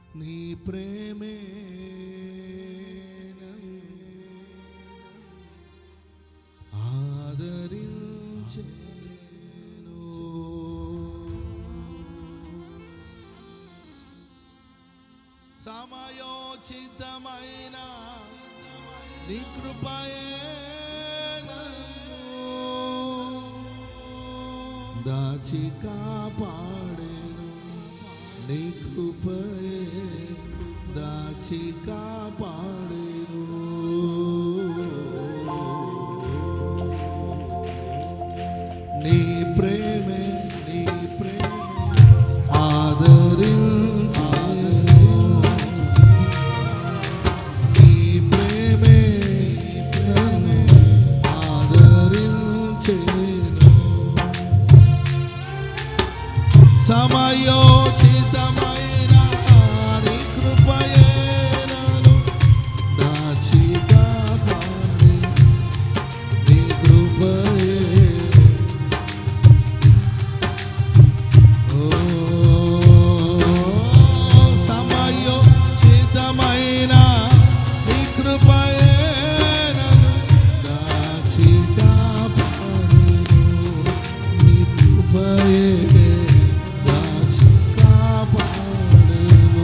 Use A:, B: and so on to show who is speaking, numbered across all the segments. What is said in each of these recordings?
A: నీ ప్రేమే ఆదరించేను సమయోచితమైన నీ కృపయే నన్ను దాచి కాపాడేను నీ కృపయే దాచి కాపాడేను నీ ప్రేమే నీ ప్రేమే ఆదరించేను నీ ప్రేమే నన్ను ఆదరించేను సమయోచితమైన నీ కృపయే నన్ను దాచి కాపాడే నీ కృపయే ఓ సమయోచితమైన నీ కృపయే నన్ను దాచి కాపాడేను నీ కృపయే దాచి కాపాడేను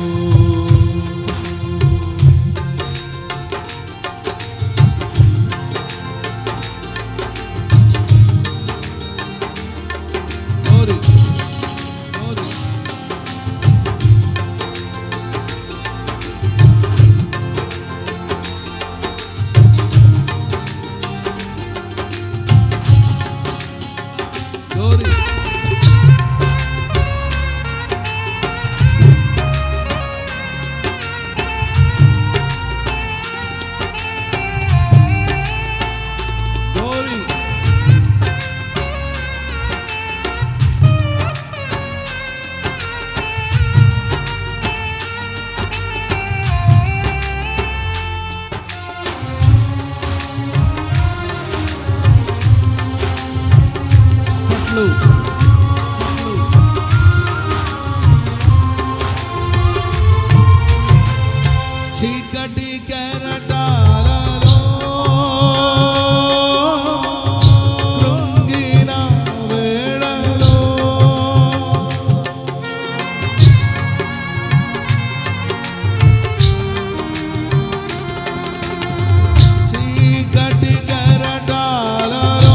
A: Glory. Glory. Glory. Glory. పట్లు చీకటి కెరటాలలో కృంగిన వేళలో చీకటి కెరటాలలో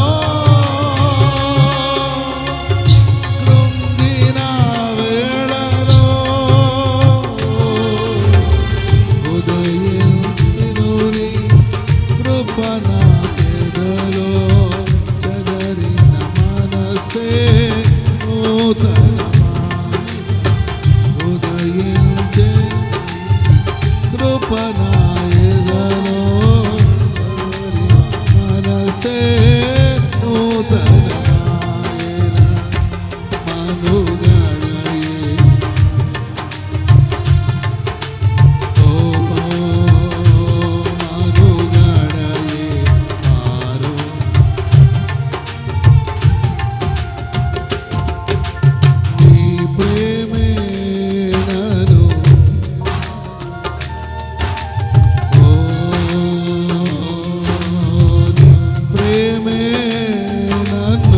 A: కృంగిన వేళలో ఉదయించినుని కృప నాకెదలో చెదరిన మనసే నూతనమా ఉదయించే కృప నాయదలో మనసే నూతనమాయన మనుగడయే ఓహో మనుగడయే మారు నీ ప్రేమే నను ఓ నీ ప్రేమే నన్ను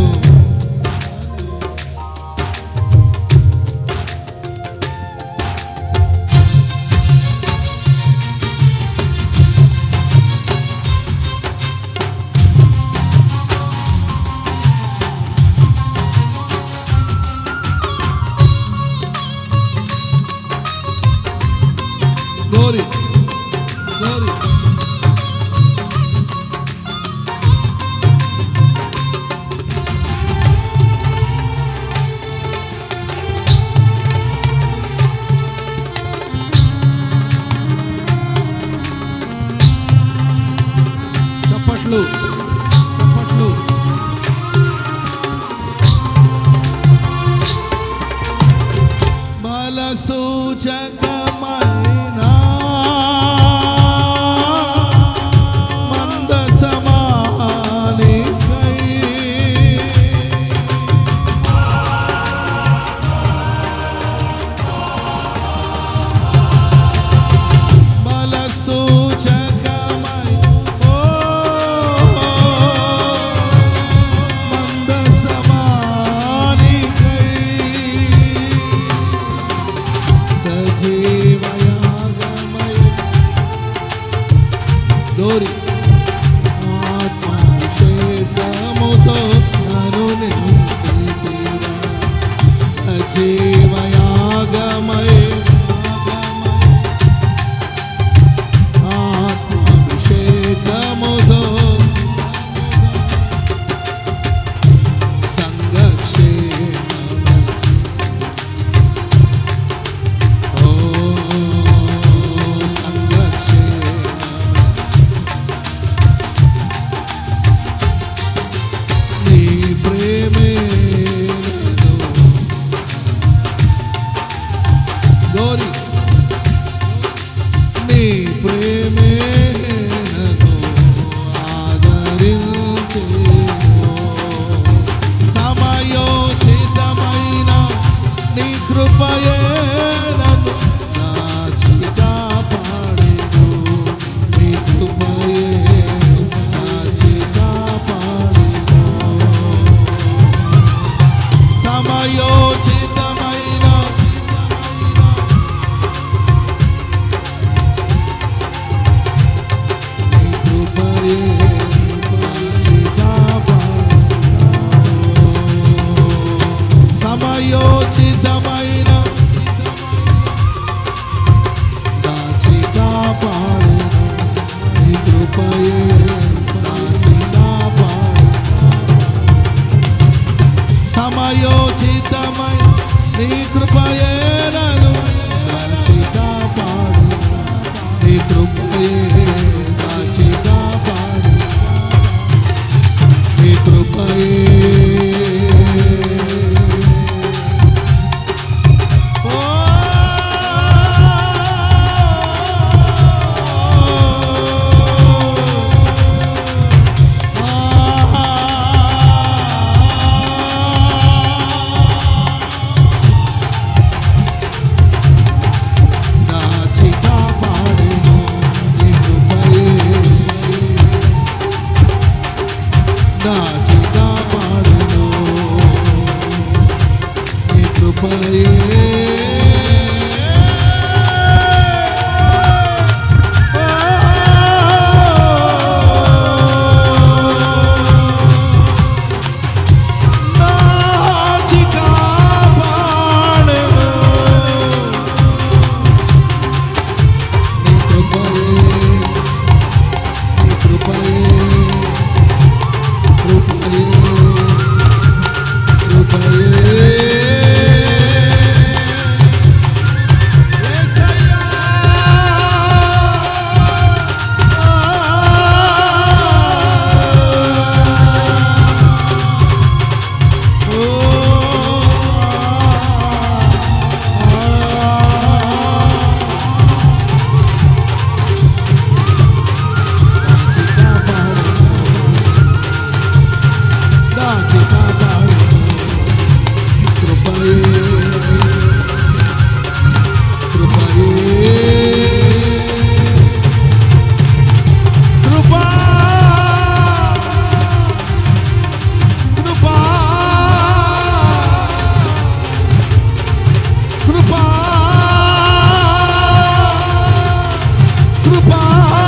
A: Glory. Glory. చప్పట్లు చప్పట్లు బల సూచకమైన మంద సమానికై గోరి నీ ప్రేమే నన్ను ఆదరించేను. సమయోచితమైన నీ కృపయే నన్ను దాచి కాపాడెను. నీ కృపయే దాచి కాపాడెను. సమయోచితమైన నీ కృపయే దాచి కాపాడెను. సమయోచితమైన దాచి కాపాడెను. నీ కృపయే దాచి కాపాడెను. సమయోచితమై నీ కృపయే నన్ను దాచి కాపాడు నీ కృపయే దాచి కాపాడు నీ కృపయే ఓ దాచి కాపాడెను నీ కృపయే దాచి కాపాడెను నీ కృపయే దాచి కాపాడెను నీ కృపయే నీ కృపయే కృపయే కృపయే యేసయ్యా కృపా కృపా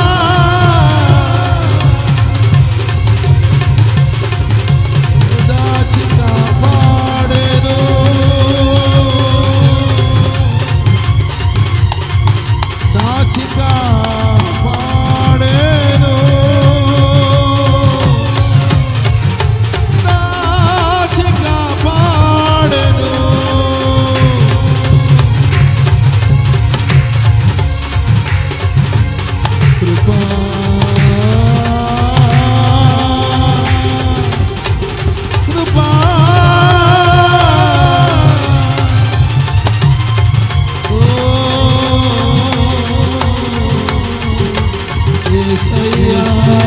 A: దాచి కాపాడెను దాచి కాపాడెను దాచి కాపాడెను కృపా కృపా ఓ యేసయ్యా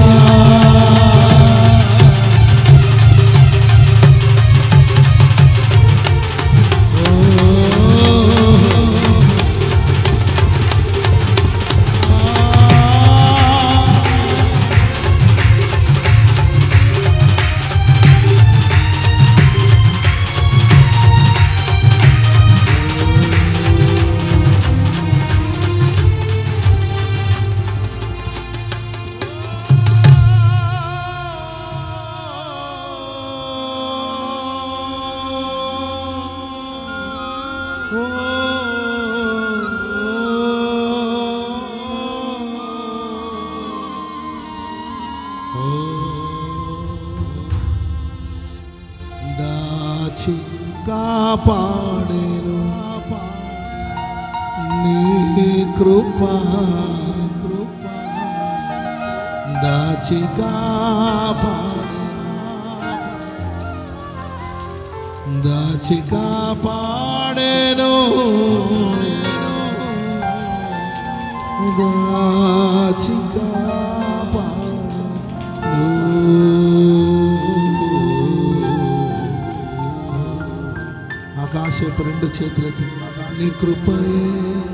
A: దాచి కాపాడేను నీ కృపా కృపా దాచి కాపాడేను దాచి కాపాడేను నేను దాచి ఆకాశపు రెండు చేతులెత్తి నీ కృపయే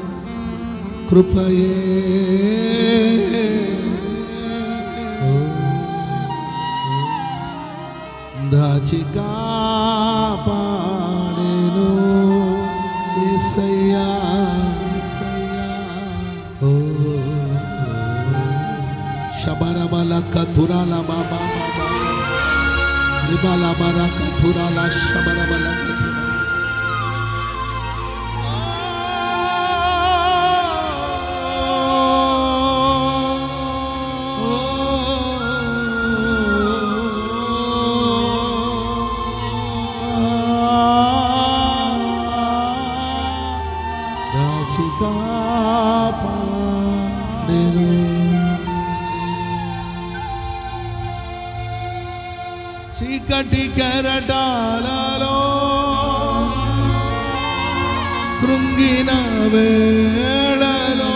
A: కృపయే దాచి కాపాడేను యేసయ్యా యేసయ్యా. ఓ శబరబల కథురాల బాబా బాబా రిబాల బర కథురాల శబరబల కథురా చీకటి కెరటాలలో కృంగిన వేళలో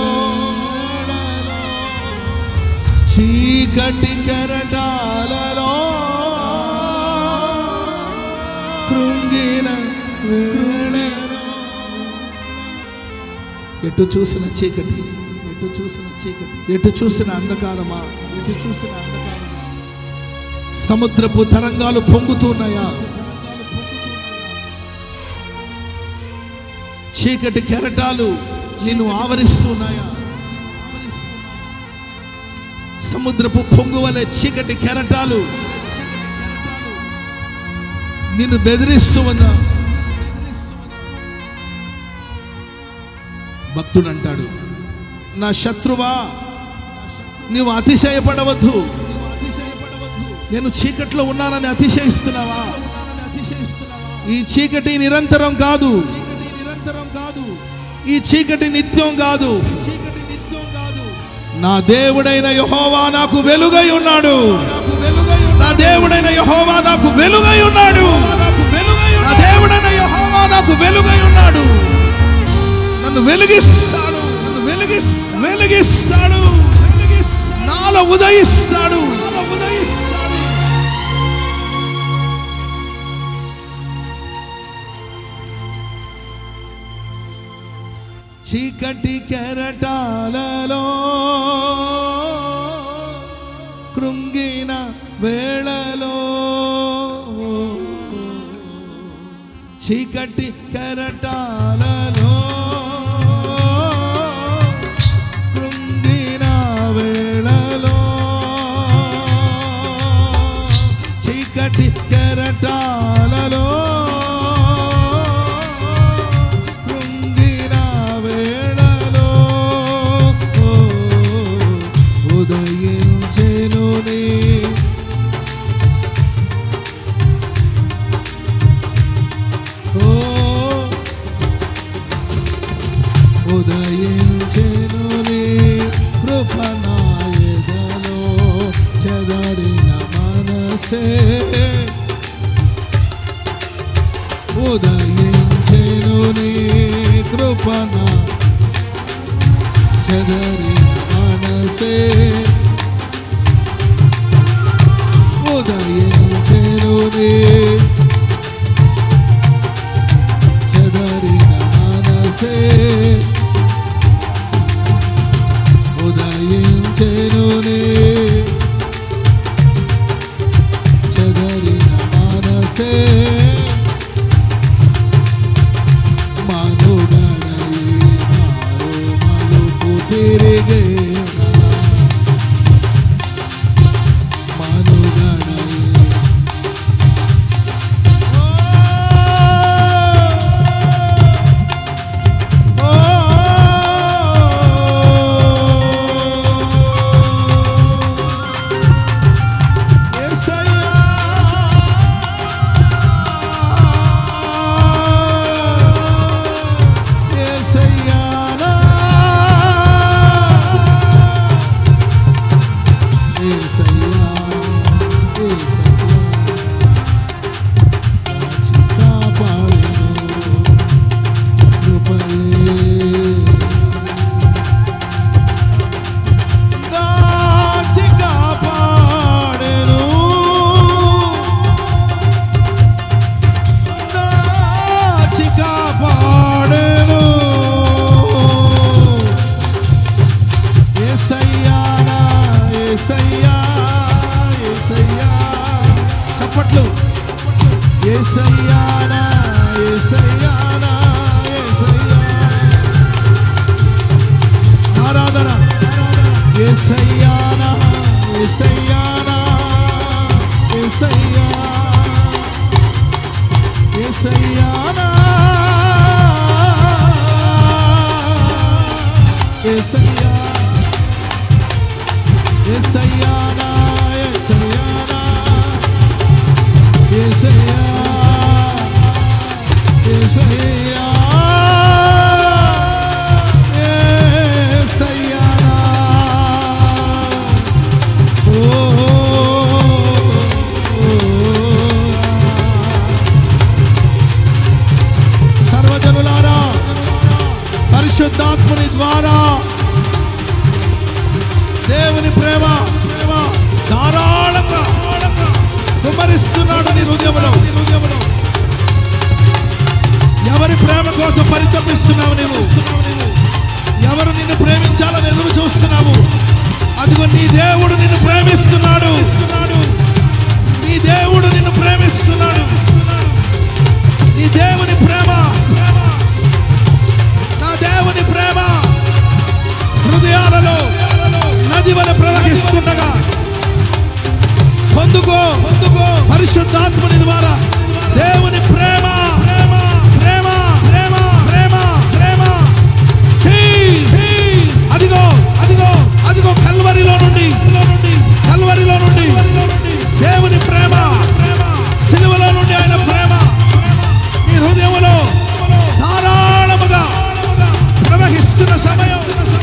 A: చీకటి కెరటాలలో కృంగిన వేళలో ఎటు చూసిన చీకటి ఎటు చూసిన చీకటి ఎటు చూసిన అంధకారమా ఎటు చూసిన అంధకారమా సముద్రపు తరంగాలు పొంగుతున్నాయా చీకటి కెరటాలు నిన్ను ఆవరిస్తున్నాయా సముద్రపు పొంగు వలె చీకటి కెరటాలు నిన్ను బెదిరిస్తూ ఉందా భక్తుడు అంటాడు నా శత్రువా నీవు అతిశయపడవద్దు నేను చీకట్లో ఉన్నానని అతిశయిస్తున్నావా ఈ చీకటి నిరంతరం కాదు నిరంతరం కాదు ఈ చీకటి నిత్యం కాదు నా దేవుడైన యహోవా నాకు వెలుగై ఉన్నాడు నా దేవుడైన యహోవా నాకు వెలుగై ఉన్నాడు నా దేవుడైన యహోవా నాకు వెలుగై ఉన్నాడు నన్ను వెలిగిస్తాడు నన్ను వెలిగిస్తాడు వెలిగిస్తాడు నాలో ఉదయిస్తాడు నాలో ఉదయిస్తాడు చీకటి కెరటాలలో కృంగిన వేళలో చీకటి కెరటాలలో కృంగిన వేళలో చీకటి కెరటాలలో కృంగిన వేళలో ఉదయించెను నీ ఓ ఉదయించెను నీ కృపనాయదలో చెదరిన మనసే ఉదయించెను నీ కృపన చెదరిన మనసే ఉదయించెను నీ చెదరిన మనసే ఉదయించెను నీ చెదరిన మనసే మనుగడయి మారు మలుపు తిరిగేనా మనుగడయి ఏసయ్యానా ఏసయ్యా ఏసయ్యానా ఏసయ్యా ఏసయ్యానా ఏసయ్యానా ఏసయ్యా ఏసయ్యా ఏసయ్యానా ఓ సర్వజనులారా పరిశుద్ధాత్ముని ద్వారా దేవుని ప్రేమ ప్రేమ ధారాళంగా కుమ్మరిస్తున్నాడు నీ హృదయంలో నీ హృదయంలో ఎవరి ప్రేమ కోసం పరితపిస్తున్నావు నీవు ఎవరు నిన్ను ప్రేమించాలని ఎదురు చూస్తున్నావు అదిగో నీ దేవుడు నిన్ను ప్రేమిస్తున్నాడు నీ దేవుడు నిన్ను ప్రేమిస్తున్నాడు నీ దేవుని ప్రేమ నా దేవుని ప్రేమ హృదయాలలో నది వల ప్రవహిస్తుండగా పొందుకో పొందుకో పరిశుద్ధాత్ముని ద్వారా దేవుని ప్రేమ ప్రేమ ప్రేమ ప్రేమ ప్రేమ ప్రేమ చీజ్, చీజ్. అదిగో అదిగో అదిగో కల్వరిలో నుండి కల్వరిలో నుండి దేవుని ప్రేమ సిలువలో నుండి ఆయన ప్రేమ నీ హృదయములో ధారాళముగా ప్రవహిస్తున్న సమయం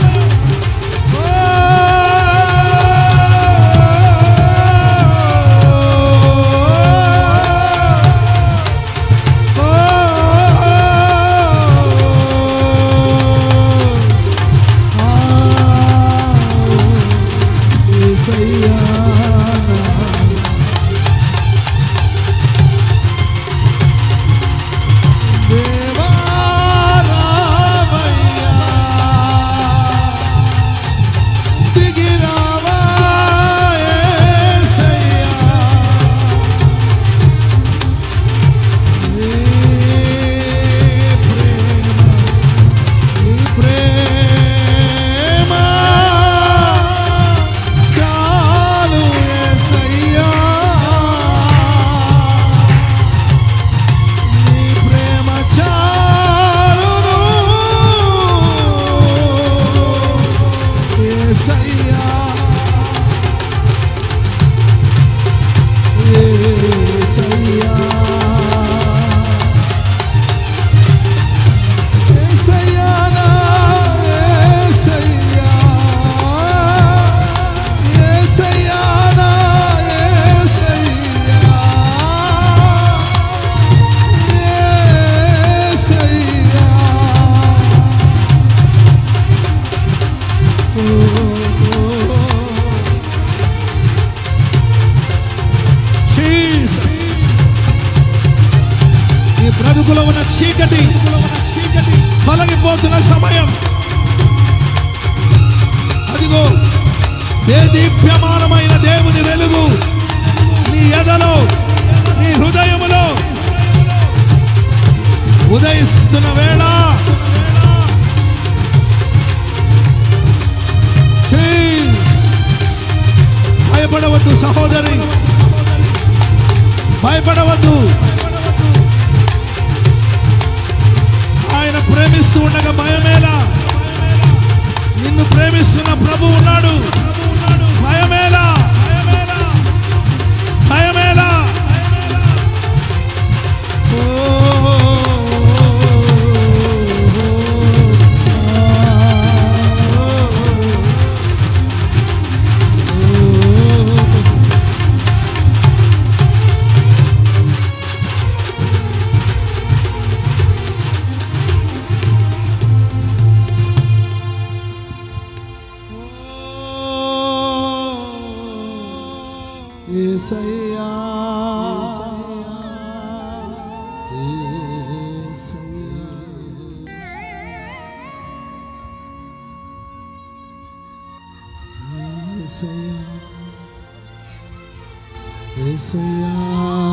A: చాలు యేసయ్యా నీ ప్రేమ చాలును యేసయ్యా యేసయ్యా యేసయ్యా నా యేసయ్యా యేసయ్యా నా యేసయ్యా యేసయ్యా జీసస్ ఈ బ్రతుకులో ఉన్న చీకటి తొలగిపోతున్న సమయం అదిగో దేదీప్యమానమైన దేవుని వెలుగు నీ ఎదలో నీ హృదయములో ఉదయిస్తున్న వేళ Jesus. భయపడవద్దు సహోదరి భయపడవద్దు ఆయన ప్రేమిస్తూ ఉండగా భయమేలా నిన్ను ప్రేమిస్తున్న ప్రభు ఉన్నాడు భయమేలా భయమేలా ఓ ఏసయ్యా ఏసయ్యా ఏసయ్యా